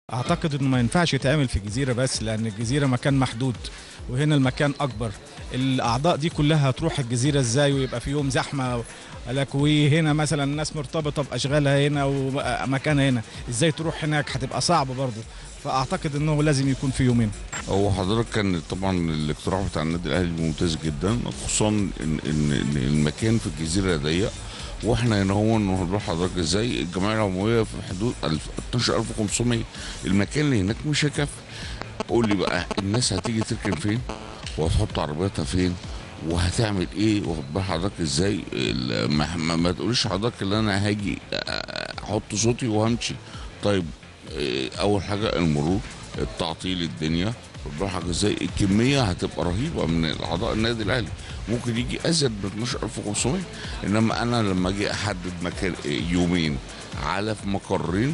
اعتقد انه ما ينفعش يتعمل في الجزيره بس لان الجزيره مكان محدود وهنا المكان اكبر الاعضاء دي كلها هتروح الجزيره ازاي ويبقى في يوم زحمه لك وهنا مثلا الناس مرتبطه باشغالها هنا ومكانها هنا ازاي تروح هناك هتبقى صعبه برضه فاعتقد انه لازم يكون في يومين هو حضرتك كان طبعا الاقتراح بتاع النادي الاهلي ممتاز جدا خصوصا ان ان إن المكان في الجزيره ضيق واحنا هنا هو نروح حضرتك ازاي الجمعيه العموميه في حدود 12500 المكان اللي هناك مش هيكفي قول لي بقى الناس هتيجي تركن فين وهتحط عربياتها فين وهتعمل ايه واخد بال حضرتك ازاي ما, ما, ما تقوليش حضرتك ان انا هاجي احط صوتي وهمشي طيب اول حاجه المرور التعطيل الدنيا بروحك ازاي الكميه هتبقى رهيبه من اعضاء النادي الاهلي ممكن يجي ازيد من 12500 انما انا لما اجي احدد مكان يومين على في مقرين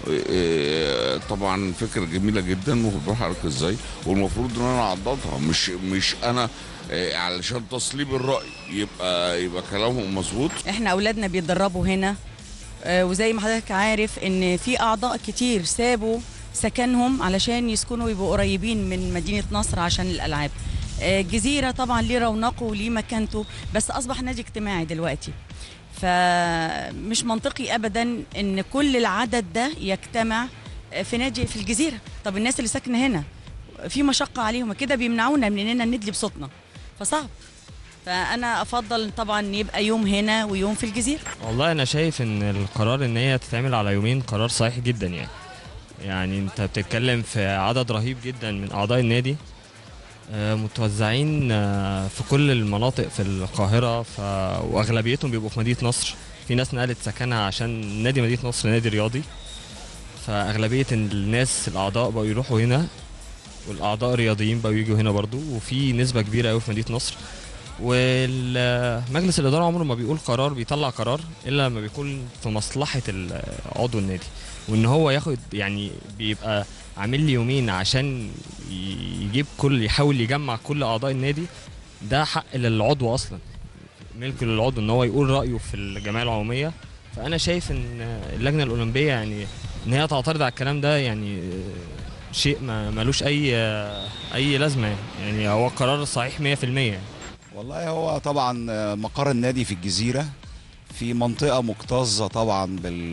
طبعا فكره جميله جدا وبروح حضرتك ازاي والمفروض ان انا اعضدها مش مش انا علشان تصليب الراي يبقى يبقى كلامهم مظبوط احنا اولادنا بيتدربوا هنا وزي ما حضرتك عارف ان في اعضاء كتير سابوا سكنهم علشان يسكنوا ويبقوا قريبين من مدينه نصر عشان الالعاب الجزيره طبعا ليه رونقه وليه مكانته بس اصبح نادي اجتماعي دلوقتي فمش منطقي ابدا ان كل العدد ده يجتمع في نادي في الجزيره طب الناس اللي ساكنه هنا في مشقه عليهم كده بيمنعونا من اننا ندلي بصوتنا فصعب فانا افضل طبعا يبقى يوم هنا ويوم في الجزيره والله انا شايف ان القرار ان هي تتعمل على يومين قرار صحيح جدا يعني يعني انت بتتكلم في عدد رهيب جدا من اعضاء النادي متوزعين في كل المناطق في القاهره ف... واغلبيتهم بيبقوا في مدينه نصر في ناس نقلت سكنها عشان نادي مدينه نصر نادي رياضي فاغلبيه الناس الاعضاء بقوا يروحوا هنا والاعضاء الرياضيين بقوا يجوا هنا برضو وفي نسبه كبيره قوي في مدينه نصر والمجلس الاداره عمره ما بيقول قرار بيطلع قرار الا لما بيكون في مصلحه عضو النادي وان هو ياخد يعني بيبقى عامل لي يومين عشان يجيب كل يحاول يجمع كل اعضاء النادي ده حق للعضو اصلا ملك للعضو ان هو يقول رايه في الجمعيه العموميه فانا شايف ان اللجنه الاولمبيه يعني ان هي تعترض على الكلام ده يعني شيء ما ملوش اي اي لازمه يعني هو قرار صحيح 100% يعني والله هو طبعا مقر النادي في الجزيره في منطقة مكتظة طبعا بال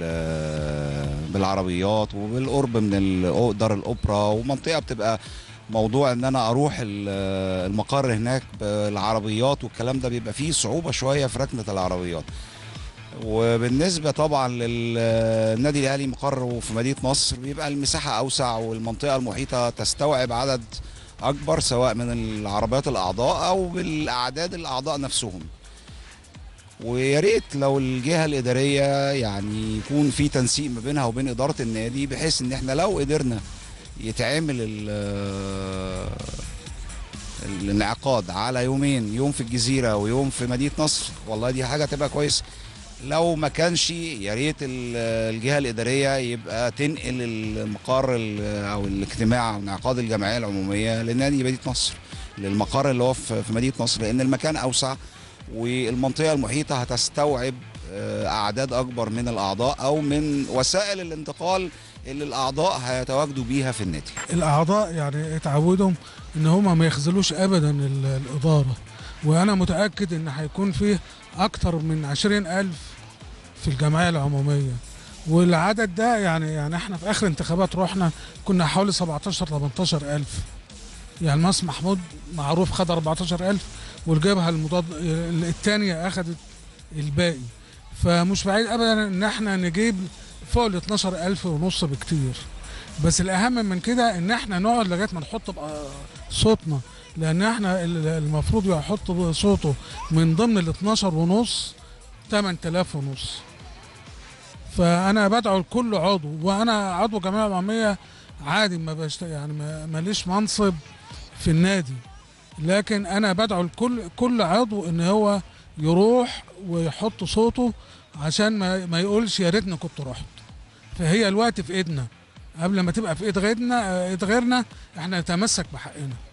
بالعربيات وبالقرب من دار الأوبرا ومنطقة بتبقى موضوع ان انا اروح المقر هناك بالعربيات والكلام ده بيبقى فيه صعوبة شوية في ركنة العربيات وبالنسبة طبعا للنادي الأهلي مقره في مدينة نصر بيبقى المساحة أوسع والمنطقة المحيطة تستوعب عدد أكبر سواء من العربيات الأعضاء أو بالأعداد الأعضاء نفسهم ويا ريت لو الجهه الاداريه يعني يكون في تنسيق ما بينها وبين اداره النادي بحيث ان احنا لو قدرنا يتعمل الانعقاد على يومين يوم في الجزيره ويوم في مدينه نصر والله دي حاجه تبقى كويسه لو ما كانش يا ريت الجهه الاداريه يبقى تنقل المقر او الاجتماع انعقاد الجمعيه العموميه لنادي مدينه نصر للمقر اللي هو في مدينه نصر لان المكان اوسع والمنطقة المحيطة هتستوعب أعداد أكبر من الأعضاء أو من وسائل الانتقال اللي الأعضاء هيتواجدوا بيها في النادي الأعضاء يعني اتعودوا إن هم ما يخذلوش أبدا الإدارة وأنا متأكد إن هيكون فيه أكتر من عشرين ألف في الجمعية العمومية والعدد ده يعني يعني احنا في آخر انتخابات رحنا كنا حوالي 17 18 ألف يعني مصر محمود معروف خد 14000 والجبهه المضاد الثانيه اخذت الباقي فمش بعيد ابدا ان احنا نجيب فوق ال 12000 ونص بكتير بس الاهم من كده ان احنا نقعد لغايه ما نحط صوتنا لان احنا المفروض يحط صوته من ضمن ال 12 ونص 8000 ونص فانا بدعو لكل عضو وانا عضو جمعيه العموميه عادي ما بشت... يعني ماليش منصب في النادي لكن انا بدعو لكل كل عضو ان هو يروح ويحط صوته عشان ما, ما يقولش يا ريتني كنت رحت فهي الوقت في ايدنا قبل ما تبقى في ايد غيرنا ايد غيرنا احنا نتمسك بحقنا